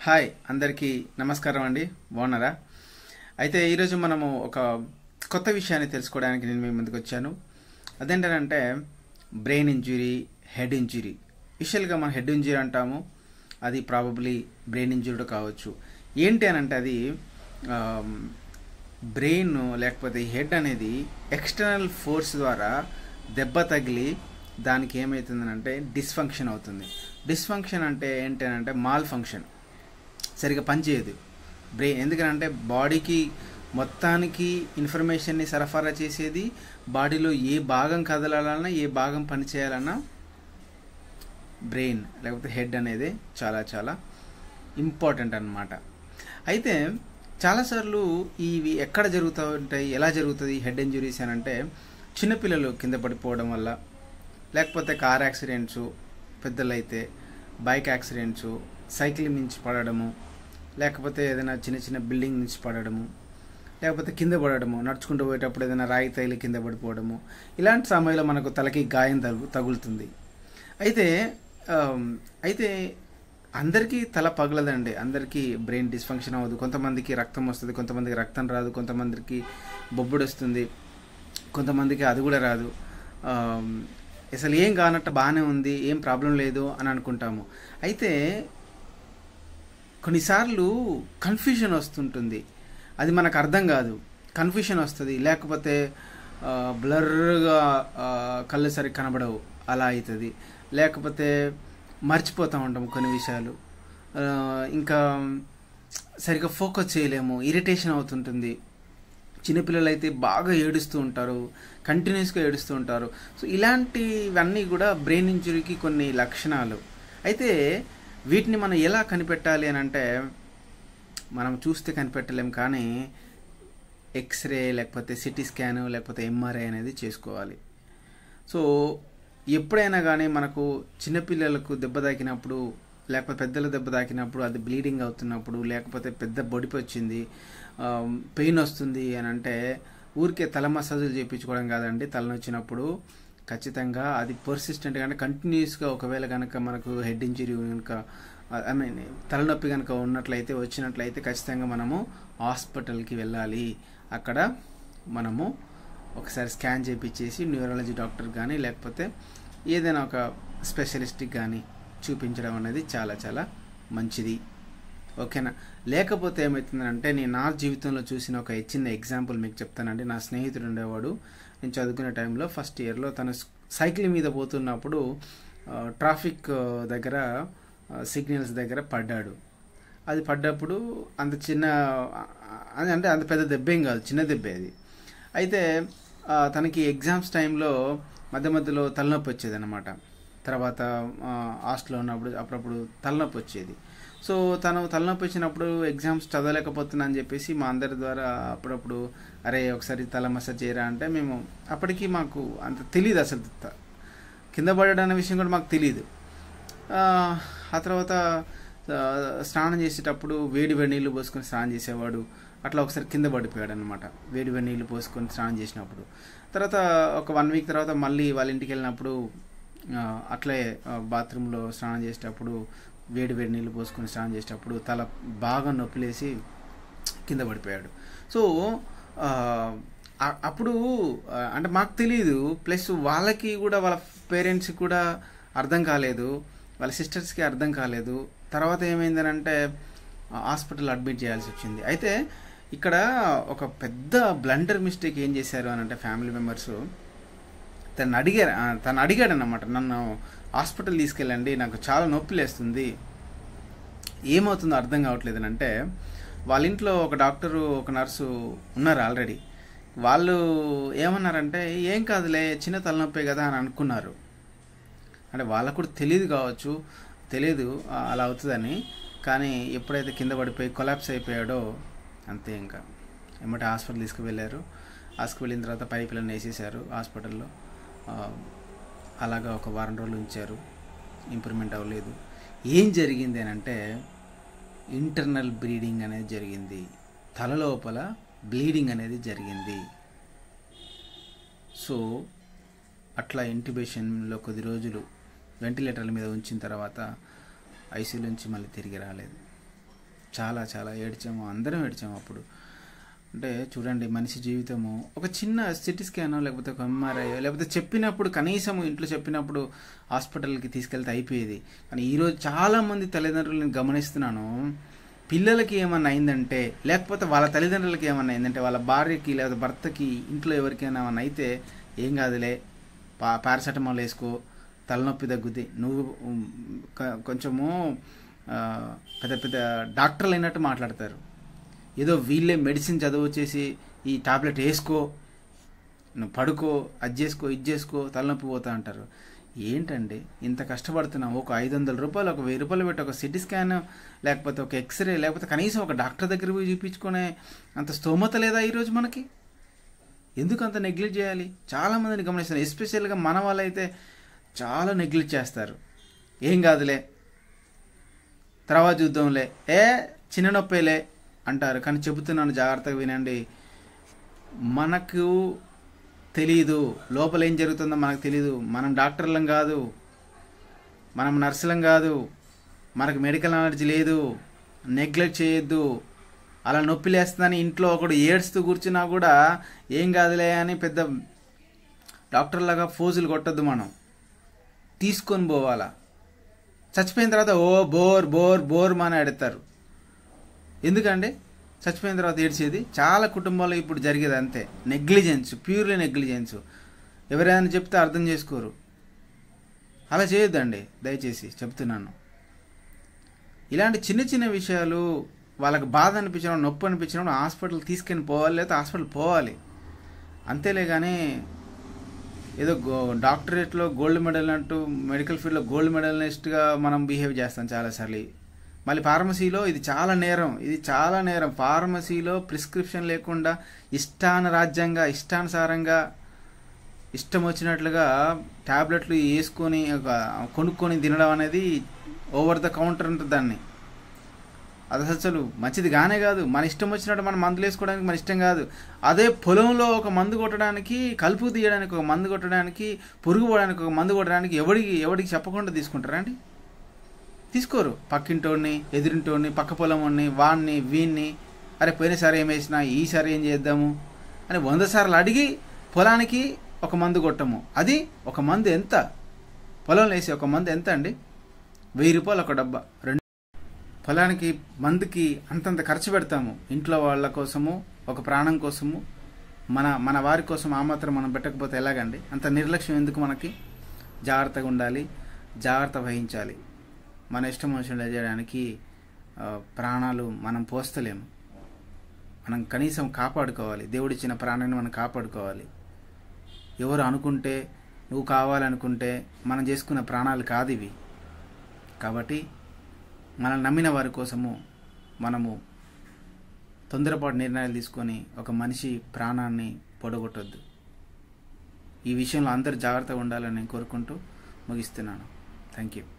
hi అందరికీ నమస్కారం అండి బాగున్నారా అయితే ఈరోజు మనము ఒక కొత్త విషయాన్ని తెలుసుకోవడానికి నేను మీ ముందుకు వచ్చాను అదేంటంటే బ్రెయిన్ ఇంజురీ హెడ్ ఇంజురీ యూజువల్గా మనం హెడ్ ఇంజురీ అంటాము అది ప్రాబబ్లీ బ్రెయిన్ ఇంజురీ కావచ్చు ఏంటి అని అంటే అది బ్రెయిన్ లేకపోతే హెడ్ అనేది ఎక్స్టర్నల్ ఫోర్స్ ద్వారా దెబ్బ తగిలి దానికి ఏమవుతుందనంటే డిస్ఫంక్షన్ అవుతుంది డిస్ఫంక్షన్ అంటే ఏంటి అంటే మాల్ ఫంక్షన్ సరిగా పనిచేయదు బ్రెయిన్ ఎందుకంటే బాడీకి మొత్తానికి ఇన్ఫర్మేషన్ని సరఫరా చేసేది బాడీలో ఏ భాగం కదలాలన్నా ఏ భాగం పనిచేయాలన్నా బ్రెయిన్ లేకపోతే హెడ్ అనేది చాలా చాలా ఇంపార్టెంట్ అన్నమాట అయితే చాలాసార్లు ఇవి ఎక్కడ జరుగుతూ ఉంటాయి ఎలా జరుగుతుంది హెడ్ ఇంజురీస్ అని అంటే చిన్నపిల్లలు కింద పడిపోవడం వల్ల లేకపోతే కార్ యాక్సిడెంట్స్ పెద్దలైతే బైక్ యాక్సిడెంట్స్ సైకిల్ నుంచి పడడము లేకపోతే ఏదైనా చిన్న చిన్న బిల్డింగ్ నుంచి పడడము లేకపోతే కింద పడడము నడుచుకుంటూ పోయేటప్పుడు ఏదైనా రాయి తైలి కింద పడిపోవడము ఇలాంటి సమయంలో మనకు తలకి గాయం తగు తగులుతుంది అయితే అయితే అందరికీ తల పగలదండి అందరికీ బ్రెయిన్ డిస్ఫంక్షన్ అవ్వదు కొంతమందికి రక్తం వస్తుంది కొంతమందికి రక్తం రాదు కొంతమందికి బొబ్బుడు వస్తుంది కొంతమందికి అది కూడా రాదు అసలు ఏం కానట్టు బాగానే ఉంది ఏం ప్రాబ్లం లేదు అని అనుకుంటాము అయితే కొన్నిసార్లు కన్ఫ్యూజన్ వస్తుంటుంది అది మనకు అర్థం కాదు కన్ఫ్యూషన్ వస్తుంది లేకపోతే బ్లర్గా కళ్ళు సరిగ్గా కనబడవు అలా అవుతుంది లేకపోతే మర్చిపోతూ ఉంటాము కొన్ని విషయాలు ఇంకా సరిగ్గా ఫోకస్ చేయలేము ఇరిటేషన్ అవుతుంటుంది చిన్నపిల్లలు అయితే బాగా ఏడుస్తూ ఉంటారు కంటిన్యూస్గా ఏడుస్తూ ఉంటారు సో ఇలాంటివన్నీ కూడా బ్రెయిన్ ఇంజురీకి కొన్ని లక్షణాలు అయితే వీటిని మనం ఎలా కనిపెట్టాలి అని అంటే మనం చూస్తే కనిపెట్టలేం కానీ ఎక్స్రే లేకపోతే సిటీ స్కాన్ లేకపోతే ఎంఆర్ఐ అనేది చేసుకోవాలి సో ఎప్పుడైనా కానీ మనకు చిన్నపిల్లలకు దెబ్బ తాకినప్పుడు లేకపోతే పెద్దల దెబ్బ తాకినప్పుడు అది బ్లీడింగ్ అవుతున్నప్పుడు లేకపోతే పెద్ద బొడిపి వచ్చింది పెయిన్ వస్తుంది అని అంటే ఊరికే తల మసాజులు చేయించుకోవడం కాదండి తలనొచ్చినప్పుడు ఖచ్చితంగా అది పర్సిస్టెంట్ అంటే కంటిన్యూస్గా ఒకవేళ కనుక మనకు హెడ్ ఇంజరీ కనుక ఐ మీన్ తలనొప్పి కనుక ఉన్నట్లయితే వచ్చినట్లయితే ఖచ్చితంగా మనము హాస్పిటల్కి వెళ్ళాలి అక్కడ మనము ఒకసారి స్కాన్ చేయించేసి న్యూరాలజీ డాక్టర్ కానీ లేకపోతే ఏదైనా ఒక స్పెషలిస్ట్కి కానీ చూపించడం అనేది చాలా చాలా మంచిది ఓకేనా లేకపోతే ఏమవుతుందంటే నేను నా జీవితంలో చూసిన ఒక చిన్న ఎగ్జాంపుల్ మీకు చెప్తానండి నా స్నేహితుడు ఉండేవాడు నేను చదువుకునే టైంలో ఫస్ట్ ఇయర్లో తను సైకిల్ మీద పోతున్నప్పుడు ట్రాఫిక్ దగ్గర సిగ్నల్స్ దగ్గర పడ్డాడు అది పడ్డప్పుడు అంత చిన్న అంటే అంత పెద్ద దెబ్బేం కాదు చిన్న దెబ్బే అది అయితే తనకి ఎగ్జామ్స్ టైంలో మధ్య మధ్యలో తలనొప్పి వచ్చేది అనమాట తర్వాత హాస్టల్లో ఉన్నప్పుడు అప్పుడప్పుడు తలనొప్పి వచ్చేది సో తను తలనొప్పి వచ్చినప్పుడు ఎగ్జామ్స్ చదవలేకపోతున్నా అని చెప్పేసి మా అందరి ద్వారా అప్పుడప్పుడు అరే ఒకసారి తల మసాజ్ చేయరా అంటే మేము అప్పటికి మాకు అంత తెలియదు అసలు కింద పడడం అనే విషయం కూడా మాకు తెలియదు ఆ తర్వాత స్నానం చేసేటప్పుడు వేడి వేడి నీళ్ళు పోసుకొని స్నానం చేసేవాడు అట్లా ఒకసారి కింద పడిపోయాడు అనమాట వేడి వేడి నీళ్ళు పోసుకొని స్నానం చేసినప్పుడు తర్వాత ఒక వన్ వీక్ తర్వాత మళ్ళీ వాళ్ళ ఇంటికి వెళ్ళినప్పుడు అట్లే బాత్రూంలో స్నానం చేసేటప్పుడు వేడి వేడి నీళ్ళు పోసుకొని స్నానం చేసేటప్పుడు తల బాగా నొప్పిలేసి కింద పడిపోయాడు సో అప్పుడు అంటే మాకు తెలియదు ప్లస్ వాళ్ళకి కూడా వాళ్ళ పేరెంట్స్కి కూడా అర్థం కాలేదు వాళ్ళ సిస్టర్స్కి అర్థం కాలేదు తర్వాత ఏమైందనంటే హాస్పిటల్ అడ్మిట్ చేయాల్సి వచ్చింది అయితే ఇక్కడ ఒక పెద్ద బ్లండర్ మిస్టేక్ ఏం చేశారు అని అంటే ఫ్యామిలీ మెంబర్స్ తను అడిగారు తను అడిగాడు అనమాట నన్ను హాస్పిటల్ తీసుకెళ్ళండి నాకు చాలా నొప్పి లేస్తుంది ఏమవుతుందో అర్థం కావట్లేదు అంటే వాళ్ళ ఇంట్లో ఒక డాక్టరు ఒక నర్సు ఉన్నారు ఆల్రెడీ వాళ్ళు ఏమన్నారంటే ఏం కాదులే చిన్న తలనొప్పే కదా అని అనుకున్నారు అంటే వాళ్ళకు కూడా తెలియదు కావచ్చు తెలియదు అలా అవుతుందని కానీ ఎప్పుడైతే కింద పడిపోయి కొలాప్స్ అయిపోయాడో అంతే ఇంకా ఏమంటే హాస్పిటల్ తీసుకువెళ్ళారు హాస్పిటల్ వెళ్ళిన తర్వాత పైపులను వేసేసారు హాస్పిటల్లో అలాగా ఒక వారం రోజులు ఉంచారు ఇంప్రూవ్మెంట్ అవ్వలేదు ఏం జరిగింది అని అంటే ఇంటర్నల్ బ్లీడింగ్ అనేది జరిగింది తల లోపల బ్లీడింగ్ అనేది జరిగింది సో అట్లా ఇంటిబేషన్లో కొద్ది రోజులు వెంటిలేటర్ల మీద ఉంచిన తర్వాత ఐసీయూలోంచి మళ్ళీ తిరిగి రాలేదు చాలా చాలా ఏడ్చాము అందరం ఏడ్చాము అప్పుడు అంటే చూడండి మనిషి జీవితము ఒక చిన్న సిటీ స్కానో లేకపోతే ఒక ఎంఆర్ఐ లేకపోతే చెప్పినప్పుడు కనీసం ఇంట్లో చెప్పినప్పుడు హాస్పిటల్కి తీసుకెళ్తే అయిపోయేది కానీ ఈరోజు చాలామంది తల్లిదండ్రులు నేను గమనిస్తున్నాను పిల్లలకి ఏమన్నా అయిందంటే లేకపోతే వాళ్ళ తల్లిదండ్రులకి ఏమన్నా అయిందంటే వాళ్ళ భార్యకి లేదా భర్తకి ఇంట్లో ఎవరికైనా ఏమన్నా అయితే ఏం కాదులే పా పారాసెటమాల్ వేసుకో తలనొప్పి తగ్గుద్ది నువ్వు ఉమ్, క- కొంచెము ఆ, పెద్ద పెద్ద డాక్టర్లు అయినట్టు మాట్లాడతారు ఏదో వీళ్ళే మెడిసిన్ చదువు వచ్చేసి ఈ టాబ్లెట్ వేసుకో నువ్వు పడుకో అది చేసుకో ఇది చేసుకో తలనొప్పి పోతా అంటారు ఏంటండి ఇంత కష్టపడుతున్నాం ఒక ఐదు వందల రూపాయలు ఒక వెయ్యి రూపాయలు పెట్టి ఒక సిటీ స్కాన్ లేకపోతే ఒక ఎక్స్రే లేకపోతే కనీసం ఒక డాక్టర్ దగ్గర పోయి చూపించుకునే అంత స్తోమత లేదా ఈరోజు మనకి ఎందుకు అంత నెగ్లెక్ట్ చేయాలి చాలా మందిని గమనిస్తాను ఎస్పెషల్గా మన వాళ్ళైతే చాలా నెగ్లెక్ట్ చేస్తారు ఏం కాదులే తర్వాత చూద్దాంలే ఏ చిన్న నొప్పేలే అంటారు కానీ చెబుతున్నాను జాగ్రత్తగా వినండి మనకు తెలీదు లోపల ఏం జరుగుతుందో మనకు తెలీదు మనం డాక్టర్లం కాదు మనం నర్సులం కాదు మనకు మెడికల్ నాలెడ్జ్ లేదు నెగ్లెక్ట్ చేయొద్దు అలా నొప్పి లేస్తుందని ఇంట్లో ఒకడు ఏడ్స్తూ కూర్చున్నా కూడా ఏం కాదులే అని పెద్ద డాక్టర్లాగా ఫోజులు కొట్టద్దు మనం తీసుకొని పోవాలా చచ్చిపోయిన తర్వాత ఓ బోర్ బోర్ బోర్ మన ఎడతారు ఎందుకండి చచ్చిపోయిన తర్వాత ఏడ్చేది చాలా కుటుంబాల్లో ఇప్పుడు జరిగేది అంతే నెగ్లిజెన్స్ ప్యూర్లీ నెగ్లిజెన్స్ ఎవరైనా చెప్తే అర్థం చేసుకోరు అలా చేయొద్దండి దయచేసి చెప్తున్నాను ఇలాంటి చిన్న చిన్న విషయాలు వాళ్ళకి బాధ అనిపించడం నొప్పి అనిపించడం హాస్పిటల్ తీసుకొని పోవాలి లేదా హాస్పిటల్ పోవాలి అంతేలే కానీ ఏదో గో డాక్టరేట్లో గోల్డ్ మెడల్ అంటూ మెడికల్ ఫీల్డ్లో గోల్డ్ మెడలిస్ట్గా మనం బిహేవ్ చేస్తాం చాలాసార్లు మళ్ళీ ఫార్మసీలో ఇది చాలా నేరం ఇది చాలా నేరం ఫార్మసీలో ప్రిస్క్రిప్షన్ లేకుండా ఇష్టాన రాజ్యంగా ఇష్టానుసారంగా ఇష్టం వచ్చినట్లుగా ట్యాబ్లెట్లు వేసుకొని ఒక కొనుక్కొని తినడం అనేది ఓవర్ ద కౌంటర్ ఉంటుంది దాన్ని అది అసలు మంచిది కానే కాదు మన ఇష్టం వచ్చినట్టు మనం మందులు వేసుకోవడానికి మన ఇష్టం కాదు అదే పొలంలో ఒక మందు కొట్టడానికి కలుపు తీయడానికి ఒక మందు కొట్టడానికి పురుగు పోవడానికి ఒక మందు కొట్టడానికి ఎవడికి ఎవడికి చెప్పకుండా తీసుకుంటారా అండి తీసుకోరు పక్కింటోడిని ఎదురింటోడిని పక్క పొలంని వాడిని వీణ్ణి అరే పోయినసారి ఏం వేసినా ఈసారి ఏం చేద్దాము అని వంద సార్లు అడిగి పొలానికి ఒక మందు కొట్టము అది ఒక మందు ఎంత పొలంలో వేసి ఒక మందు ఎంత అండి వెయ్యి రూపాయలు ఒక డబ్బా రెండు పొలానికి మందుకి అంతంత ఖర్చు పెడతాము ఇంట్లో వాళ్ళ కోసము ఒక ప్రాణం కోసము మన మన వారి కోసం ఆ మాత్రం మనం పెట్టకపోతే ఎలాగండి అంత నిర్లక్ష్యం ఎందుకు మనకి జాగ్రత్తగా ఉండాలి జాగ్రత్త వహించాలి మన ఇష్టం వచ్చినట్లు చేయడానికి ఆ, ప్రాణాలు మనం పోస్తలేము మనం కనీసం కాపాడుకోవాలి దేవుడిచ్చిన ప్రాణాన్ని మనం కాపాడుకోవాలి ఎవరు అనుకుంటే నువ్వు కావాలనుకుంటే మనం చేసుకున్న ప్రాణాలు కాదు ఇవి కాబట్టి మనం నమ్మిన వారి కోసము మనము తొందరపాటు నిర్ణయాలు తీసుకొని ఒక మనిషి ప్రాణాన్ని పొడగొట్టొద్దు ఈ విషయంలో అందరూ జాగ్రత్తగా ఉండాలని నేను కోరుకుంటూ ముగిస్తున్నాను థ్యాంక్ యూ